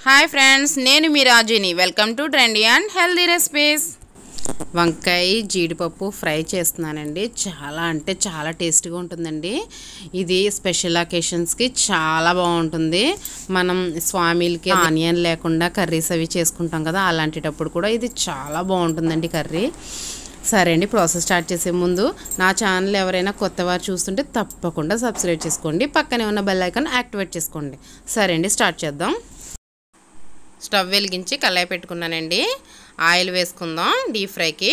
hi friends నేను మీ రాజుని welcome to trendy and healthy recipes వంకాయ జీడిపప్పు ఫ్రై చేస్తున్నానండి చాలా అంటే చాలా టేస్టీగా ఉంటుందండి ఇది స్పెషల్ అకేషన్స్కి చాలా బాగుంటుంది మనం స్వామిలకి ఆనియన్ లేకుండా కర్రీస్ అవి చేసుకుంటాం కదా అలాంటిటప్పుడు కూడా ఇది చాలా బాగుంటుందండి కర్రీ సరే అండి ప్రాసెస్ స్టార్ట్ చేసే ముందు నా ఛానల్ ఎవరైనా కొత్త వారు చూస్తుంటే తప్పకుండా సబ్స్క్రైబ్ చేసుకోండి పక్కనే ఉన్న బెల్ ఐకాన్ యాక్టివేట్ చేసుకోండి సరే అండి స్టార్ట్ చేద్దాం స్టవ్ వెలిగించి కళాయి పెట్టుకున్నానండి ఆయిల్ వేసుకుందాం డీప్ ఫ్రైకి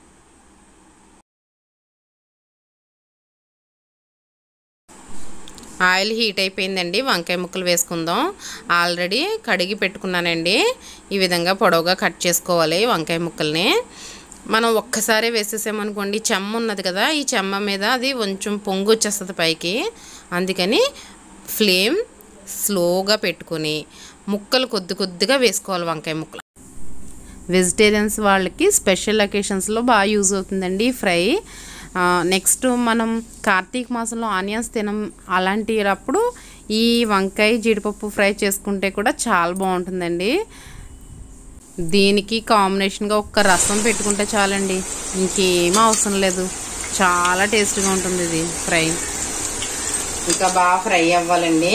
ఆయిల్ హీట్ అయిపోయిందండి వంకాయ ముక్కలు వేసుకుందాం ఆల్రెడీ కడిగి పెట్టుకున్నానండి ఈ విధంగా పొడవుగా కట్ చేసుకోవాలి వంకాయ ముక్కల్ని మనం ఒక్కసారి వేసేసామనుకోండి చెమ్మ ఉన్నది కదా ఈ చెమ్మ మీద అది కొంచెం పొంగు వచ్చేస్తుంది పైకి అందుకని ఫ్లేమ్ స్లోగా పెట్టుకొని ముక్కలు కొద్ది కొద్దిగా వేసుకోవాలి వంకాయ ముక్కలు వెజిటేరియన్స్ వాళ్ళకి స్పెషల్ అకేషన్స్లో బాగా యూజ్ అవుతుందండి ఈ ఫ్రై నెక్స్ట్ మనం కార్తీక మాసంలో ఆనియన్స్ తినం అలాంటిప్పుడు ఈ వంకాయ జీడిపప్పు ఫ్రై చేసుకుంటే కూడా చాలా బాగుంటుందండి దీనికి కాంబినేషన్గా ఒక్క రసం పెట్టుకుంటే చాలండి ఇంకేం అవసరం లేదు చాలా టేస్ట్గా ఉంటుంది ఇది ఫ్రై ఇంకా బాగా ఫ్రై అవ్వాలండి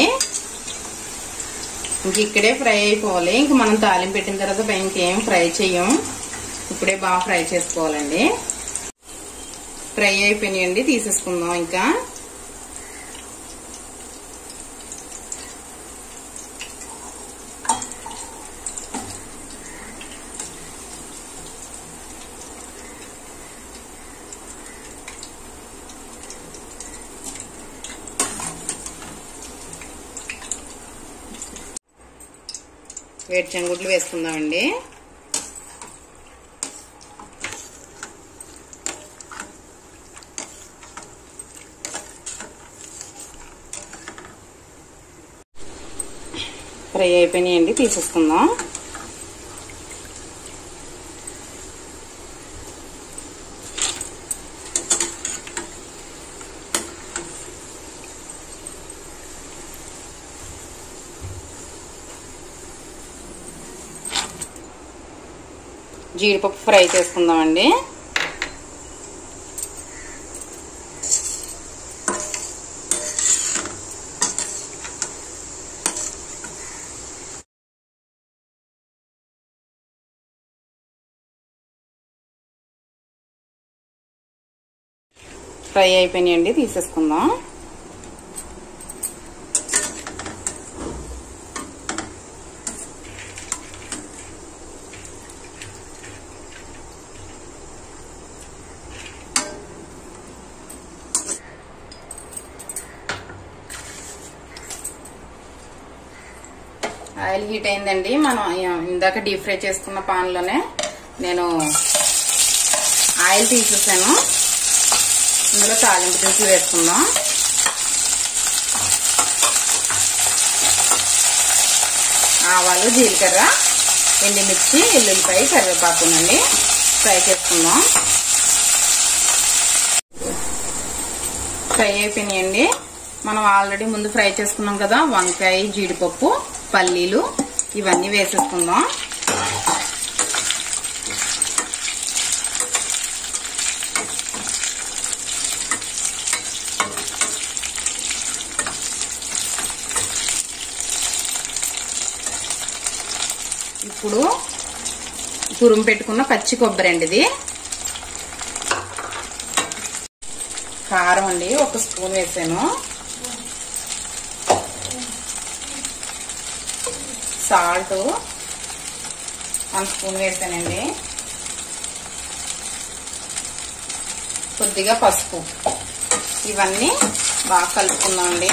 ఇంక ఇక్కడే ఫ్రై అయిపోవాలి ఇంక మనం తాలింపు పెట్టిన తర్వాత ఇంకేం ఫ్రై చెయ్యం ఇప్పుడే బాగా ఫ్రై చేసుకోవాలండి ఫ్రై అయిపోయినాయండి తీసేసుకుందాం ఇంకా వేడి చెంగుడ్లు వేసుకుందామండి ఫ్రై అయిపోయినాయండి తీసేసుకుందాం జీడిపప్పు ఫ్రై చేసుకుందామండి ఫ్రై అయిపోయినాయండి తీసేసుకుందాం ఆయిల్ హీట్ అయిందండి మనం ఇందాక డీప్ ఫ్రై చేసుకున్న పాన్లోనే నేను ఆయిల్ తీసేసాను ఇందులో తాలింపు దినుసులు వేసుకుందాం ఆవాలు జీలకర్ర ఎండిమిర్చి ఎల్లుల్లిపాయ కరివేపాకునండి ఫ్రై చేసుకుందాం ఫ్రై అయిపోయినాయండి మనం ఆల్రెడీ ముందు ఫ్రై చేసుకున్నాం కదా వంకాయ జీడిపప్పు పల్లీలు ఇవన్నీ వేసేసుకుందాం ఇప్పుడు తురుము పెట్టుకున్న పచ్చి కొబ్బరి అండి ఇది కారం అండి ఒక స్పూన్ వేసాను సాల్ట్ వన్ స్పూన్ వేసానండి కొద్దిగా పసుపు ఇవన్నీ బాగా కలుపుకుందామండి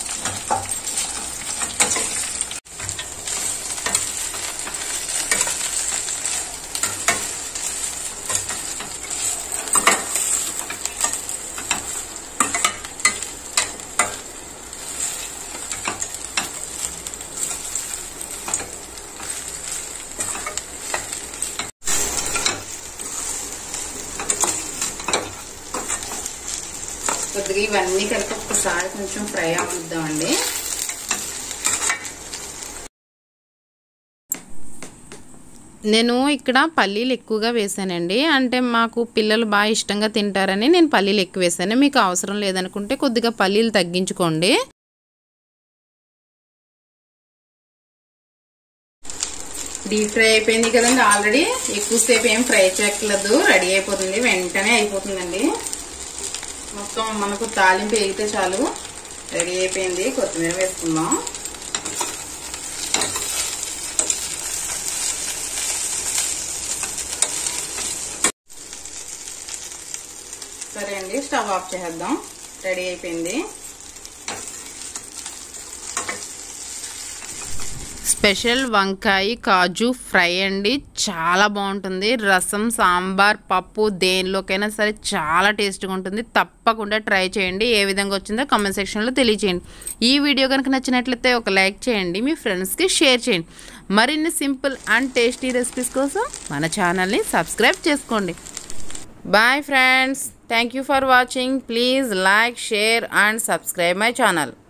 కొద్దిగా ఇవన్నీ కలిపి ఒక్కసారి కొంచెం ఫ్రై అవుద్దామండి నేను ఇక్కడ పల్లీలు ఎక్కువగా వేసానండి అంటే మాకు పిల్లలు బాగా ఇష్టంగా తింటారని నేను పల్లీలు ఎక్కువ వేసాను మీకు అవసరం లేదనుకుంటే కొద్దిగా పల్లీలు తగ్గించుకోండి డీప్ ఫ్రై అయిపోయింది కదండి ఆల్రెడీ ఎక్కువసేపు ఏం ఫ్రై చేయట్లేదు రెడీ అయిపోతుంది వెంటనే అయిపోతుందండి మొత్తం మనకు తాలింపు వేగితే చాలు రెడీ అయిపోయింది కొత్తిమీర వేసుకుందాం సరే అండి స్టవ్ ఆఫ్ చేసేద్దాం రెడీ అయిపోయింది స్పెషల్ వంకాయ కాజు ఫ్రై అండి చాలా బాగుంటుంది రసం సాంబార్ పప్పు దేనిలోకైనా సరే చాలా టేస్ట్గా ఉంటుంది తప్పకుండా ట్రై చేయండి ఏ విధంగా వచ్చిందో కామెంట్ సెక్షన్లో తెలియచేయండి ఈ వీడియో కనుక నచ్చినట్లయితే ఒక లైక్ చేయండి మీ ఫ్రెండ్స్కి షేర్ చేయండి మరిన్ని సింపుల్ అండ్ టేస్టీ రెసిపీస్ కోసం మన ఛానల్ని సబ్స్క్రైబ్ చేసుకోండి bye friends thank you for watching please like share and subscribe my channel